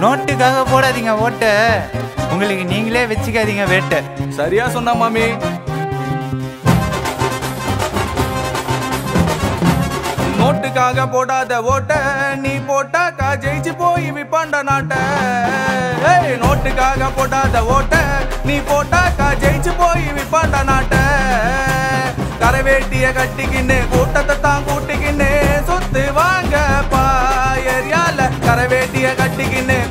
நோட்டுக்காக போடாதீங்க ஓட்ட உங்களுக்கு நீங்களே வச்சுக்காதீங்க வேட்டை சரியா சொன்ன மாமி நோட்டுக்காக போடாத ஓட்ட நீ போட்டாக்கா ஜெயிச்சு போய் விப்பாண்ட நாட்ட ஏய், நோட்டுக்காக போடாத ஓட்ட நீ போட்டாக்கா ஜெயிச்சு போய் விப்பாண்ட நாட்ட கரவேட்டிய கட்டிக்கின்னு கூட்டத்தை தான் கூட்டிக்கின்னு சொத்து வாங்க பாயரியால கரவேட்டிய கட்டிக்கின்னு